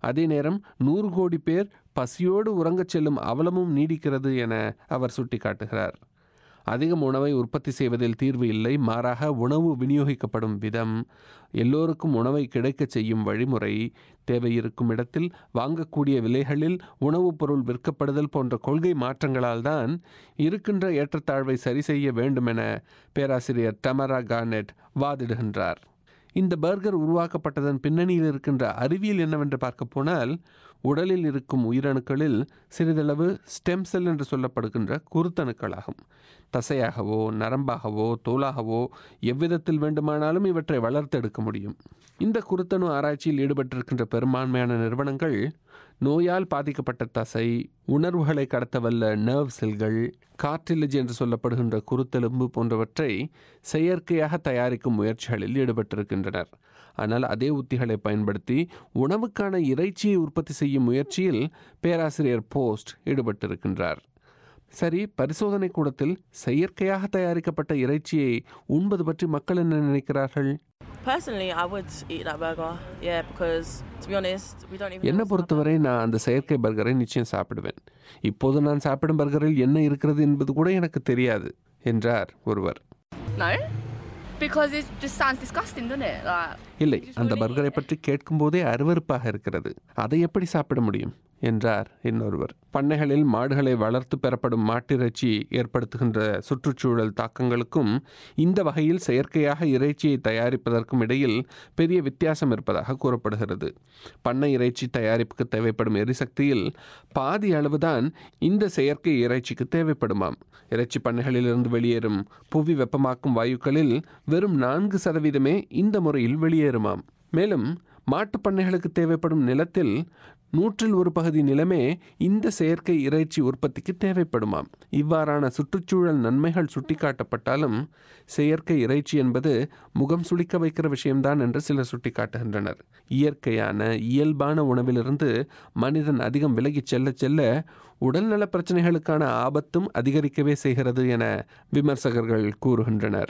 Speaker 11: அதே நேரம் நூறு கோடி பேர் பசியோடு உறங்கச் செல்லும் அவலமும் நீடிக்கிறது என அவர் சுட்டிக்காட்டுகிறார் அதிகம் உணவை உற்பத்தி செய்வதில் தீர்வு இல்லை மாறாக உணவு விநியோகிக்கப்படும் விதம் எல்லோருக்கும் உணவை கிடைக்கச் செய்யும் வழிமுறை தேவை இருக்கும் இடத்தில் வாங்கக்கூடிய விலைகளில் உணவுப் பொருள் விற்கப்படுதல் போன்ற கொள்கை மாற்றங்களால் தான் இருக்கின்ற ஏற்றத்தாழ்வை சரி செய்ய வேண்டும் என பேராசிரியர் டமரா கார்னெட் வாதிடுகின்றார் இந்த பர்கர் உருவாக்கப்பட்டதன் பின்னணியில் இருக்கின்ற அறிவியல் என்னவென்று பார்க்க போனால் உடலில் இருக்கும் உயிரணுக்களில் சிறிதளவு ஸ்டெம் செல் என்று சொல்லப்படுகின்ற குருத்தணுக்களாகும் தசையாகவோ நரம்பாகவோ தோலாகவோ எவ்விதத்தில் வேண்டுமானாலும் இவற்றை வளர்த்தெடுக்க முடியும் இந்த குருத்தணு ஆராய்ச்சியில் ஈடுபட்டிருக்கின்ற பெரும்பான்மையான நிறுவனங்கள் நோயால் பாதிக்கப்பட்ட தசை உணர்வுகளை கடத்தவல்ல நர்வ் செல்கள் கார்டிலஜி என்று சொல்லப்படுகின்ற குருத்தெலும்பு போன்றவற்றை செயற்கையாக தயாரிக்கும் முயற்சிகளில் ஈடுபட்டிருக்கின்றனர் ஆனால் அதே உத்திகளை பயன்படுத்தி உணவுக்கான இறைச்சியை உற்பத்தி செய்யும் முயற்சியில் பேராசிரியர் போஸ்ட் ஈடுபட்டிருக்கின்றார் சரி பரிசோதனை கூடத்தில் செயற்கையாக தயாரிக்கப்பட்ட இறைச்சியை உண்பது பற்றி மக்கள் என்ன நினைக்கிறார்கள்
Speaker 13: Personally, I would eat that burger. Yeah, because to be honest, we don't even.
Speaker 11: என்னை பொறுத்தவரை நான் அந்த செயற்கை பர்கரை நிச்சயம் சாப்பிடுவேன் இப்போது நான் சாப்பிடும் பர்கரில் என்ன இருக்கிறது என்பது கூட எனக்கு தெரியாது என்றார் ஒருவர்
Speaker 14: No, because it just sounds disgusting, doesn't it? Like,
Speaker 11: இல்லை அந்த பர்கரை பற்றி கேட்கும்போதே அருவருப்பாக இருக்கிறது அதை எப்படி சாப்பிட முடியும் என்றார் இன்னொருவர் பண்ணைகளில் மாடுகளை வளர்த்து பெறப்படும் மாட்டிறைச்சி ஏற்படுத்துகின்ற சுற்றுச்சூழல் தாக்கங்களுக்கும் இந்த வகையில் செயற்கையாக இறைச்சியை தயாரிப்பதற்கும் இடையில் பெரிய வித்தியாசம் இருப்பதாக கூறப்படுகிறது பண்ணை இறைச்சி தயாரிப்புக்கு தேவைப்படும் எரிசக்தியில் பாதி அளவுதான் இந்த செயற்கை இறைச்சிக்கு தேவைப்படுமாம் இறைச்சி பண்ணைகளிலிருந்து வெளியேறும் புவி வெப்பமாக்கும் வாயுக்களில் வெறும் நான்கு சதவீதமே இந்த முறையில் வெளியேறுமாம் மேலும் மாட்டுப் பண்ணைகளுக்கு தேவைப்படும் நிலத்தில் நூற்றில் ஒரு பகுதி நிலமே இந்த செயற்கை இறைச்சி உற்பத்திக்கு தேவைப்படுமாம் இவ்வாறான சுற்றுச்சூழல் நன்மைகள் சுட்டிக்காட்டப்பட்டாலும் செயற்கை இறைச்சி என்பது முகம் சுளிக்க வைக்கிற விஷயம்தான் என்று சிலர் சுட்டிக்காட்டுகின்றனர் இயற்கையான இயல்பான உணவிலிருந்து மனிதன் அதிகம் விலகிச் செல்ல செல்ல உடல்நல பிரச்சனைகளுக்கான ஆபத்தும் அதிகரிக்கவே செய்கிறது என விமர்சகர்கள் கூறுகின்றனர்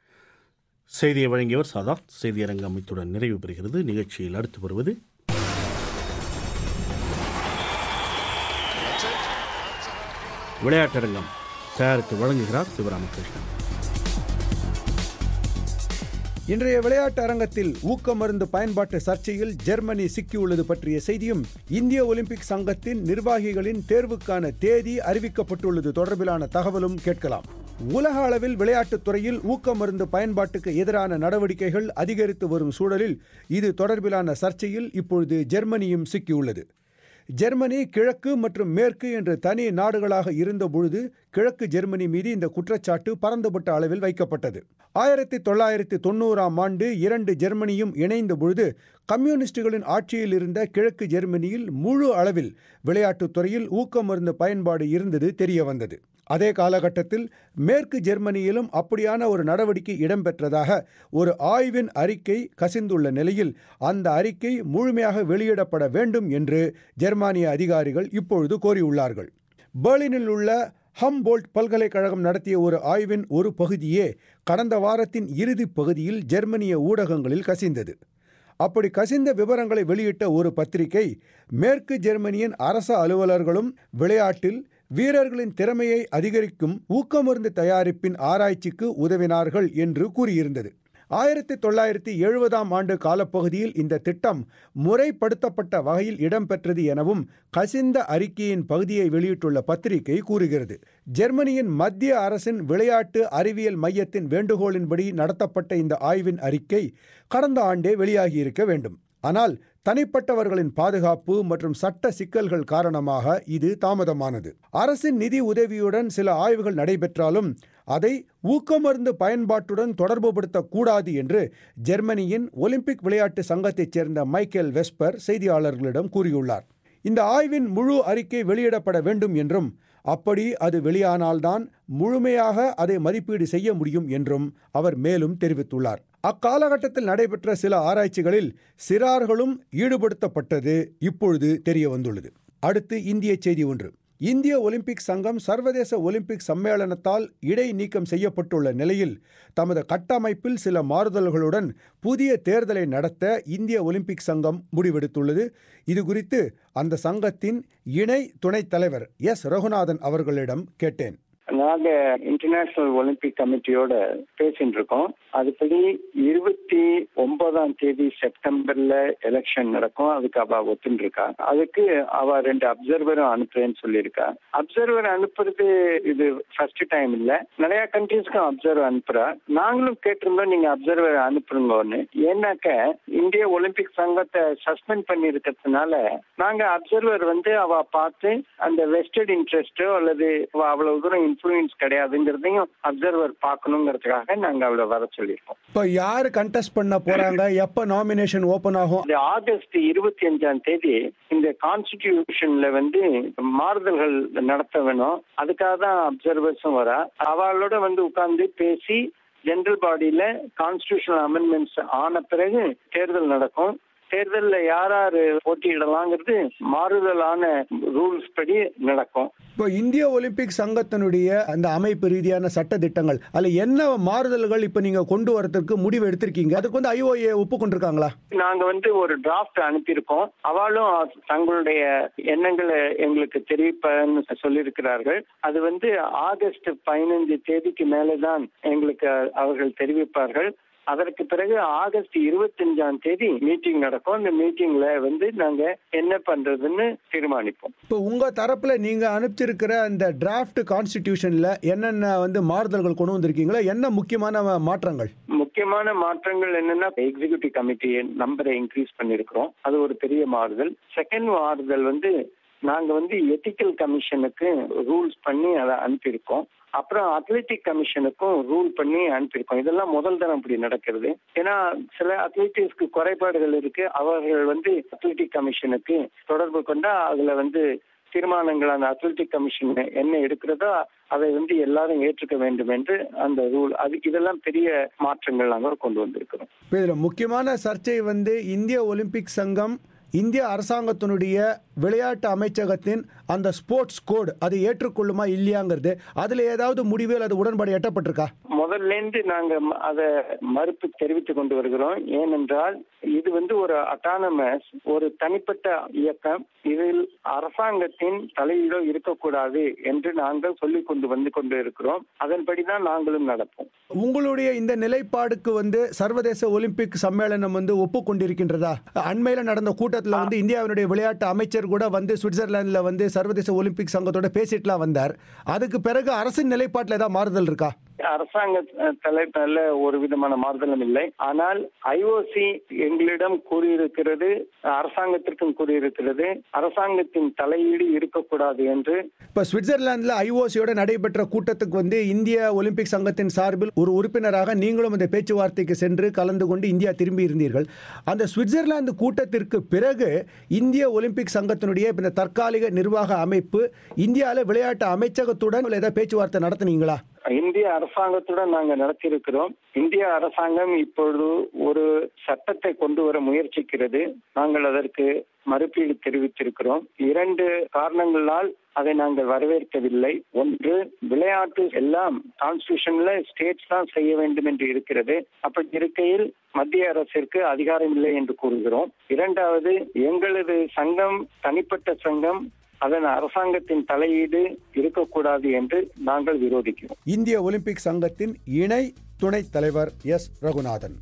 Speaker 1: செய்தியை வழங்கியவர் சாதாத் செய்தியரங்கம் இத்துடன் நிறைவு பெறுகிறது நிகழ்ச்சியில் அடுத்து வருவது விளையாட்டரங்கம் தயாரித்து வழங்குகிறார் சிவராமகிருஷ்ணன்
Speaker 15: இன்றைய விளையாட்டு அரங்கத்தில் ஊக்க மருந்து பயன்பாட்டு சர்ச்சையில் ஜெர்மனி சிக்கியுள்ளது பற்றிய செய்தியும் இந்திய ஒலிம்பிக் சங்கத்தின் நிர்வாகிகளின் தேர்வுக்கான தேதி அறிவிக்கப்பட்டுள்ளது தொடர்பிலான தகவலும் கேட்கலாம் உலக அளவில் விளையாட்டுத் துறையில் ஊக்க மருந்து பயன்பாட்டுக்கு எதிரான நடவடிக்கைகள் அதிகரித்து வரும் சூழலில் இது தொடர்பிலான சர்ச்சையில் இப்பொழுது ஜெர்மனியும் சிக்கியுள்ளது ஜெர்மனி கிழக்கு மற்றும் மேற்கு என்று தனி நாடுகளாக இருந்தபொழுது கிழக்கு ஜெர்மனி மீது இந்த குற்றச்சாட்டு பரந்துபட்ட அளவில் வைக்கப்பட்டது ஆயிரத்தி தொள்ளாயிரத்தி தொண்ணூறாம் ஆண்டு இரண்டு ஜெர்மனியும் இணைந்த பொழுது கம்யூனிஸ்டுகளின் ஆட்சியில் இருந்த கிழக்கு ஜெர்மனியில் முழு அளவில் விளையாட்டுத் துறையில் ஊக்க மருந்து பயன்பாடு இருந்தது தெரிய வந்தது அதே காலகட்டத்தில் மேற்கு ஜெர்மனியிலும் அப்படியான ஒரு நடவடிக்கை இடம்பெற்றதாக ஒரு ஆய்வின் அறிக்கை கசிந்துள்ள நிலையில் அந்த அறிக்கை முழுமையாக வெளியிடப்பட வேண்டும் என்று ஜெர்மானிய அதிகாரிகள் இப்பொழுது கோரியுள்ளார்கள் பெர்லினில் உள்ள ஹம்போல்ட் பல்கலைக்கழகம் நடத்திய ஒரு ஆய்வின் ஒரு பகுதியே கடந்த வாரத்தின் இறுதிப் பகுதியில் ஜெர்மனிய ஊடகங்களில் கசிந்தது அப்படி கசிந்த விவரங்களை வெளியிட்ட ஒரு பத்திரிகை மேற்கு ஜெர்மனியின் அரச அலுவலர்களும் விளையாட்டில் வீரர்களின் திறமையை அதிகரிக்கும் ஊக்கமருந்து தயாரிப்பின் ஆராய்ச்சிக்கு உதவினார்கள் என்று கூறியிருந்தது ஆயிரத்தி தொள்ளாயிரத்தி எழுபதாம் ஆண்டு காலப்பகுதியில் இந்த திட்டம் முறைப்படுத்தப்பட்ட வகையில் இடம்பெற்றது எனவும் கசிந்த அறிக்கையின் பகுதியை வெளியிட்டுள்ள பத்திரிகை கூறுகிறது ஜெர்மனியின் மத்திய அரசின் விளையாட்டு அறிவியல் மையத்தின் வேண்டுகோளின்படி நடத்தப்பட்ட இந்த ஆய்வின் அறிக்கை கடந்த ஆண்டே வெளியாகியிருக்க வேண்டும் ஆனால் தனிப்பட்டவர்களின் பாதுகாப்பு மற்றும் சட்ட சிக்கல்கள் காரணமாக இது தாமதமானது அரசின் நிதி உதவியுடன் சில ஆய்வுகள் நடைபெற்றாலும் அதை ஊக்கமருந்து பயன்பாட்டுடன் தொடர்புபடுத்தக்கூடாது என்று ஜெர்மனியின் ஒலிம்பிக் விளையாட்டு சங்கத்தைச் சேர்ந்த மைக்கேல் வெஸ்பர் செய்தியாளர்களிடம் கூறியுள்ளார் இந்த ஆய்வின் முழு அறிக்கை வெளியிடப்பட வேண்டும் என்றும் அப்படி அது வெளியானால்தான் முழுமையாக அதை மதிப்பீடு செய்ய முடியும் என்றும் அவர் மேலும் தெரிவித்துள்ளார் அக்காலகட்டத்தில் நடைபெற்ற சில ஆராய்ச்சிகளில் சிறார்களும் ஈடுபடுத்தப்பட்டது இப்பொழுது தெரிய வந்துள்ளது அடுத்து இந்திய செய்தி ஒன்று இந்திய ஒலிம்பிக் சங்கம் சர்வதேச ஒலிம்பிக் சம்மேளனத்தால் இடை நீக்கம் செய்யப்பட்டுள்ள நிலையில் தமது கட்டமைப்பில் சில மாறுதல்களுடன் புதிய தேர்தலை நடத்த இந்திய ஒலிம்பிக் சங்கம் முடிவெடுத்துள்ளது இது குறித்து அந்த சங்கத்தின் இணை துணைத் தலைவர் எஸ் ரகுநாதன் அவர்களிடம் கேட்டேன்
Speaker 16: நாங்க இன்டர்நேஷனல் ஒலிம்பிக் கமிட்டியோட பேசிட்டு இருக்கோம் அதுபடி இருபத்தி ஒன்பதாம் தேதி செப்டம்பர்ல எலெக்ஷன் நடக்கும் அதுக்கு அவ ஒத்துட்டு இருக்கா அதுக்கு அவ ரெண்டு அப்சர்வரும் அனுப்புறேன்னு சொல்லியிருக்கா அப்சர்வர் அனுப்புறது இது ஃபர்ஸ்ட் டைம் இல்ல நிறைய கண்ட்ரீஸ்க்கும் அப்சர்வர் அனுப்புறா நாங்களும் கேட்டிருந்தோம் நீங்க அப்சர்வர் அனுப்புறீங்கன்னு ஏன்னாக்க இந்திய ஒலிம்பிக் சங்கத்தை சஸ்பெண்ட் பண்ணி இருக்கிறதுனால நாங்க அப்சர்வர் வந்து அவ பார்த்து அந்த வெஸ்டட் இன்ட்ரெஸ்டோ அல்லது அவ அவ்வளவு தூரம் இன்ஃபுளுன்ஸ் கிடையாதுங்கிறதையும் அப்சர்வர் பார்க்கணுங்கிறதுக்காக நாங்க அவளை வர சொல்லியிருக்கோம்
Speaker 15: இப்போ யார் கண்டெஸ்ட் பண்ண போறாங்க எப்ப நாமினேஷன் ஓபன் ஆகும்
Speaker 16: இது ஆகஸ்ட் இருபத்தி அஞ்சாம் தேதி இந்த கான்ஸ்டிடியூஷன்ல வந்து மாறுதல்கள் நடத்த வேணும் அதுக்காக தான் அப்சர்வர்ஸும் வரா அவளோட வந்து உட்கார்ந்து பேசி ஜெனரல் பாடியில கான்ஸ்டியூஷனல் அமெண்ட்மெண்ட்ஸ் ஆன பிறகு தேர்தல் நடக்கும் தேர்தலில் யார் யார் போட்டியிடலாங்கிறது மாறுதலான ரூல்ஸ் படி நடக்கும்
Speaker 15: இப்போ இந்திய ஒலிம்பிக் சங்கத்தினுடைய அந்த அமைப்பு ரீதியான சட்ட திட்டங்கள் அதுல என்ன மாறுதல்கள் இப்ப நீங்க கொண்டு வரதுக்கு முடிவு எடுத்திருக்கீங்க அதுக்கு வந்து ஐஓஏ ஒப்புக்கொண்டிருக்காங்களா
Speaker 16: நாங்க வந்து ஒரு டிராஃப்ட் அனுப்பியிருக்கோம் அவளும் தங்களுடைய எண்ணங்களை எங்களுக்கு தெரிவிப்பன்னு சொல்லியிருக்கிறார்கள் அது வந்து ஆகஸ்ட் பதினைஞ்சு தேதிக்கு மேலதான் எங்களுக்கு அவர்கள் தெரிவிப்பார்கள் அதற்கு பிறகு ஆகஸ்ட் இருபத்தஞ்சாம் தேதி மீட்டிங் நடக்கும் அந்த மீட்டிங்ல வந்து நாங்க என்ன பண்றதுன்னு தீர்மானிப்போம்
Speaker 15: இப்போ உங்க தரப்புல நீங்க அனுப்பிச்சிருக்கிற அந்த டிராஃப்ட் கான்ஸ்டிடியூஷன்ல என்னென்ன வந்து மாறுதல்கள் கொண்டு வந்திருக்கீங்களா என்ன முக்கியமான மாற்றங்கள்
Speaker 16: முக்கியமான மாற்றங்கள் என்னன்னா எக்ஸிகியூட்டிவ் கமிட்டி நம்பரை இன்க்ரீஸ் பண்ணிருக்கிறோம் அது ஒரு பெரிய மாறுதல் செகண்ட் மாறுதல் வந்து நாங்க வந்து எத்திக்கல் கமிஷனுக்கு ரூல்ஸ் பண்ணி அதை அனுப்பியிருக்கோம் அப்புறம் அத்லெட்டிக் கமிஷனுக்கும் ரூல் பண்ணி அனுப்பியிருக்கோம் இதெல்லாம் முதல் தரம் இப்படி நடக்கிறது ஏன்னா சில அத்லெட்டிக்ஸ்க்கு குறைபாடுகள் இருக்கு அவர்கள் வந்து அத்லெட்டிக் கமிஷனுக்கு தொடர்பு கொண்டா அதுல வந்து தீர்மானங்கள் அந்த அத்லெட்டிக் கமிஷன் என்ன எடுக்கிறதோ அதை வந்து எல்லாரும் ஏற்றுக்க வேண்டும் என்று அந்த ரூல் அது இதெல்லாம் பெரிய மாற்றங்கள் நாங்கள் கொண்டு வந்திருக்கிறோம்
Speaker 15: இப்போ இதுல முக்கியமான சர்ச்சை வந்து இந்திய ஒலிம்பிக் சங்கம் இந்திய அரசாங்கத்தினுடைய விளையாட்டு அமைச்சகத்தின் அந்த ஸ்போர்ட்ஸ் கோட் அதை ஏற்றுக்கொள்ளுமா இல்லையாங்கிறது அதுல ஏதாவது முடிவில் அது உடன்பாடு எட்டப்பட்டிருக்கா
Speaker 16: முதல்ல இருந்து நாங்க அதை மறுப்பு தெரிவித்துக் கொண்டு வருகிறோம் ஏனென்றால் இது வந்து ஒரு அட்டானமஸ் ஒரு தனிப்பட்ட இயக்கம் இதில் அரசாங்கத்தின் தலையீடோ இருக்கக்கூடாது என்று நாங்கள் சொல்லிக் கொண்டு வந்து கொண்டு இருக்கிறோம் அதன்படிதான் நாங்களும் நடப்போம்
Speaker 15: உங்களுடைய இந்த நிலைப்பாடுக்கு வந்து சர்வதேச ஒலிம்பிக் சம்மேளனம் வந்து ஒப்புக்கொண்டிருக்கின்றதா அண்மையில நடந்த கூட்டத்தில் வந்து இந்தியாவினுடைய விளையாட்டு அமைச்சர் கூட வந்து சுவிட்சர்லாந்துல வந்து சர்வதேச ஒலிம்பிக் சங்கத்தோட பேசிட்டுலாம் வந்தார் அதுக்கு பிறகு அரசின் நிலைப்பாட்டில் ஏதாவது மாறுதல் இருக்கா
Speaker 16: அரசாங்க தலைப்பில் ஒரு விதமான மாறுதலும் இல்லை ஆனால் ஐஓசி எங்களிடம் கூறியிருக்கிறது அரசாங்கத்திற்கும் கூறியிருக்கிறது அரசாங்கத்தின் தலையீடு இருக்கக்கூடாது என்று
Speaker 15: இப்ப சுவிட்சர்லாந்துல ஐஓசியோட நடைபெற்ற கூட்டத்துக்கு வந்து இந்திய ஒலிம்பிக் சங்கத்தின் சார்பில் ஒரு உறுப்பினராக நீங்களும் அந்த பேச்சுவார்த்தைக்கு சென்று கலந்து கொண்டு இந்தியா திரும்பி இருந்தீர்கள் அந்த சுவிட்சர்லாந்து கூட்டத்திற்கு பிறகு இந்திய ஒலிம்பிக் சங்கத்தினுடைய இந்த தற்காலிக நிர்வாக அமைப்பு இந்தியாவில் விளையாட்டு அமைச்சகத்துடன் ஏதாவது பேச்சுவார்த்தை நடத்தினீங்களா
Speaker 16: இந்திய அரசாங்கத்துடன் நாங்கள் நடத்தியிருக்கிறோம் இந்திய அரசாங்கம் இப்பொழுது ஒரு சட்டத்தை கொண்டு வர முயற்சிக்கிறது நாங்கள் அதற்கு மறுப்பீடு தெரிவித்திருக்கிறோம் இரண்டு காரணங்களால் அதை நாங்கள் வரவேற்கவில்லை ஒன்று விளையாட்டு எல்லாம் கான்ஸ்டியூஷன்ல ஸ்டேட்ஸ் தான் செய்ய வேண்டும் என்று இருக்கிறது அப்படி இருக்கையில் மத்திய அரசிற்கு அதிகாரம் இல்லை என்று கூறுகிறோம் இரண்டாவது எங்களது சங்கம் தனிப்பட்ட சங்கம் அதன் அரசாங்கத்தின் தலையீடு இருக்கக்கூடாது என்று நாங்கள் விரோதிக்கிறோம்
Speaker 15: இந்திய ஒலிம்பிக் சங்கத்தின் இணை துணைத் தலைவர் எஸ் ரகுநாதன்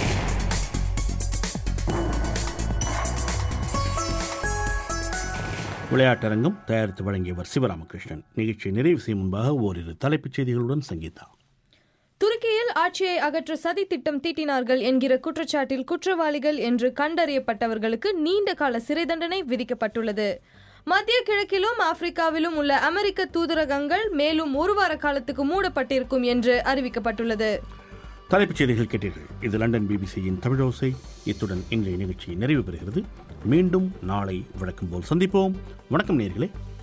Speaker 1: விளையாட்டரங்கம் தயாரித்து வழங்கியவர் சிவராமகிருஷ்ணன் நிகழ்ச்சி நிறைவு செய்யும் முன்பாக ஓரிரு தலைப்புச் செய்திகளுடன் சங்கீதா
Speaker 5: துருக்கியில் ஆட்சியை அகற்ற சதி திட்டம் தீட்டினார்கள் என்கிற குற்றச்சாட்டில் குற்றவாளிகள் என்று கண்டறியப்பட்டவர்களுக்கு நீண்ட கால சிறை தண்டனை விதிக்கப்பட்டுள்ளது மத்திய கிழக்கிலும் ஆப்பிரிக்காவிலும் உள்ள அமெரிக்க தூதரகங்கள் மேலும் ஒரு வார காலத்துக்கு மூடப்பட்டிருக்கும் என்று அறிவிக்கப்பட்டுள்ளது
Speaker 1: தலைப்புச் செய்திகள் கேட்டீர்கள் இது லண்டன் பிபிசியின் தமிழோசை இத்துடன் இன்றைய நிகழ்ச்சி நிறைவு பெறுகிறது மீண்டும் நாளை வழக்கம் போல் சந்திப்போம் வணக்கம் நேர்களே